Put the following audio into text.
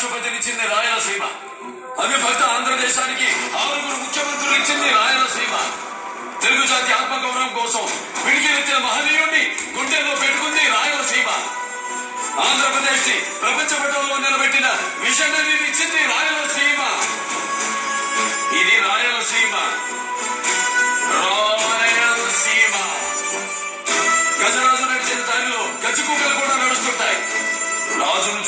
రాష్ట్రపతినిచ్చింది రాయలసీమ అవిభక్త ఆంధ్రదేశానికి ఆరుగురు ముఖ్యమంత్రులు ఇచ్చింది రాయలసీమ తెలుగు జాతి ఆత్మగౌరవం కోసం పిడికిలెత్తిన మహనీయుణ్ణి గుండెల్లో పెట్టుకుంది రాయలసీమ ఆంధ్రప్రదేశ్ ని ప్రపంచ పటంలో నిలబెట్టిన విషనరీని ఇచ్చింది రాయలసీమ ఇది రాయలసీమ రాయలసీమ గజరాజు నడిచిన దారిలో గజకుక్కలు కూడా నడుస్తుంటాయి రాజును